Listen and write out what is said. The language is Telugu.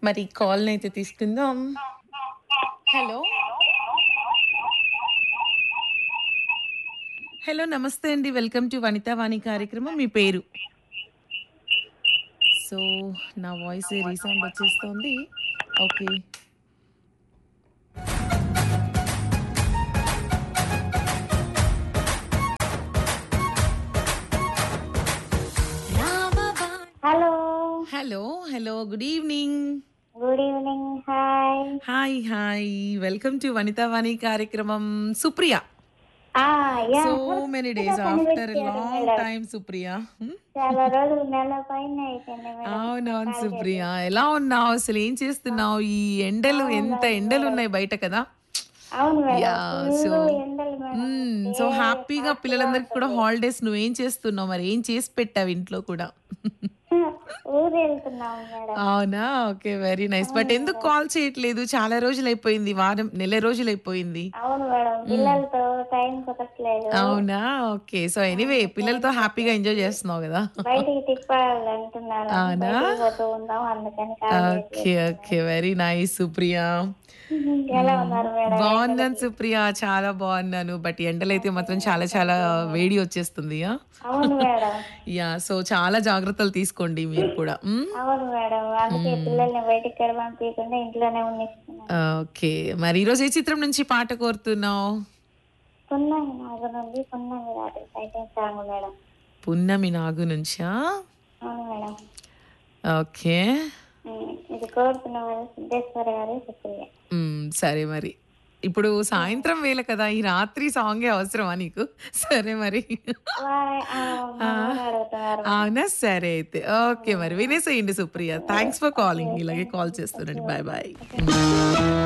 మరి కాల్ని అయితే తీసుకుందాం హలో హలో నమస్తే అండి వెల్కమ్ టు వనితా వాణి కార్యక్రమం మీ పేరు సో నా వాయిస్ రీసౌండ్ వచ్చేస్తోంది okay hello hello hello good evening good evening hi hi hi welcome to Vanitha Vani కార్యక్రమం సుప్రియ ఆ yeah so many days after long time Supriya Hmm? చాలా రోజులు నెల పైన అయిపోయింది మేడం అవునవును సుప్రియ ఎలా ఉన్నావు అసలు ఏం చేస్తున్నావు ఈ ఎండలు ఎంత ఎండలు ఉన్నాయి బయట కదా అవును మేడం యా సో ఫుల్ ఎండలు మేడం సో హ్యాపీగా పిల్లలందరికీ కూడా హాలిడేస్ నువ్వేం చేస్తున్నావు మరి ఏం చేసి పెట్టావు ఇంట్లో కూడా ఊరు వెళ్తున్నాము మేడం అవునా ఓకే వెరీ నైస్ బట్ ఎందుకు కాల్ చేయట్లేదు చాలా రోజులు అయిపోయింది వారం నెల రోజులు అయిపోయింది అవును మేడం పిల్లలతో టైం కుదరట్లేదు అవునా ఓకే సో ఎనీవే పిల్లలతో హ్యాపీగా ఎంజాయ్ చేస్తున్నావు కదా బయటికి తిప్పాలంటున్నారు అవునా? బయటికి పోతూ ఉన్నాం అందుకని call okay okay very nice Supriya చేసి- ఎలా ఉన్నారు మేడం బాగున్నాను సుప్రియ చాలా బాగున్నాను బట్ ఎండలైతే మాత్రం చాలా చాలా వేడి వచ్చేస్తుంది యా అవును మేడం యా సో చాలా జాగ్రత్తలు తీసుకోండి మీరు కూడా మ్? అవును మేడం అందుకే పిల్లల్ని బయటికి కూడా పంపించకుండా ఇంట్లోనే ఉండిస్తున్నాం ఓకే మరి ఈరోజు ఏ చిత్రం నుంచి పాట కోరుతున్నావు పున్నమి నాగు నుండి పున్నమి రాత్రి టైటిల్ సాంగ్ మేడం పున్నమి నాగు నుంచా అవును మేడం ఓకే ఉమ్, ఇది కోరుతున్న వారు సిద్ధేశ్వర గారు సుప్రియ మ్, సరే మరి ఇప్పుడు సాయంత్రం వేళ కదా ఈ రాత్రి సాంగే అవసరమా నీకు సరే మరి వారి- ఆ, మా ఊరు అడుగుతున్నారు అవునా సరే అయితే ఓకే మరి వినేసేయండి సుప్రియ థ్యాంక్స్ ఫర్ కాలింగ్ ఇలాగే కాల్ చేస్తానండి బాయ్ బాయ్